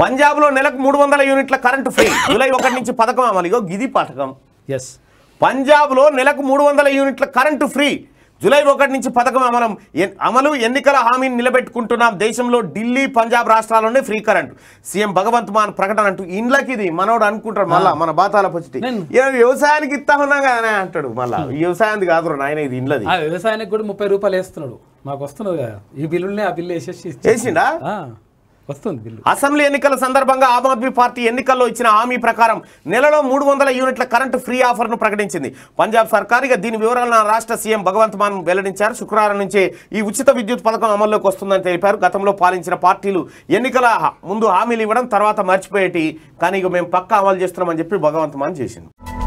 పంజాబ్లో నెలకు మూడు వందల యూనిట్ల కరెంటు ఫ్రీ జూలై ఒకటి నుంచి పథకం అమలు ఇగో గిది పథకం ఎస్ పంజాబ్లో నెలకు మూడు వందల యూనిట్ల కరెంటు ఫ్రీ జూలై ఒకటి నుంచి పథకం అమలు ఎన్- అమలు ఎన్నికల హామీని నిలబెట్టుకుంటున్నాం దేశంలో ఢిల్లీ పంజాబ్ రాష్ట్రాల్లోనే free current CM Bhagwant Mann ప్రకటన అంటూ ఇండ్లకి ఇది మనోడు అనుకుంటాడు మళ్ళా మన బాతాల పొచ్చిటి నేను- "ఏ, వ్యవసాయానికి ఇస్తా ఉన్నా కదా అంటాడు మళ్ళా వ్యవసాయానికి కాదు నాయన ఇది ఇండ్లది ఆ వ్యవసాయానికి కూడా ముప్పై రూపాయలు వేస్తున్నాడు మాకు వస్తున్నది కదా ఈ బిల్లుల్ని ఆ బిల్లు వేసేసి ఇచ్చేసి- వేసిండా ఆ, వస్తుంది బిల్లు అసెంబ్లీ ఎన్నికల సందర్భంగా ఆమ్ ఆద్మీ పార్టీ ఎన్నికల్లో ఇచ్చిన హామీ ప్రకారం నెలలో మూడు వందల యూనిట్ల కరెంటు ఫ్రీ ఆఫర్ను ప్రకటించింది పంజాబ్ సర్కార్ ఇక దీని వివరాలను ఆ రాష్ట్ర సీఎం భగవంత్ మాన్ వెల్లడించారు శుక్రవారం నుంచే ఈ ఉచిత విద్యుత్ పథకం అమల్లోకి వస్తుందని తెలిపారు గతంలో పాలించిన పార్టీలు ఎన్నికల హ- ముందు హామీలు ఇవ్వడం తర్వాత మర్చిపోయేటి కానీ ఇక మేము పక్కా అమలు చేస్తున్నామని చెప్పి భగవంత్ మాన్ చేసింది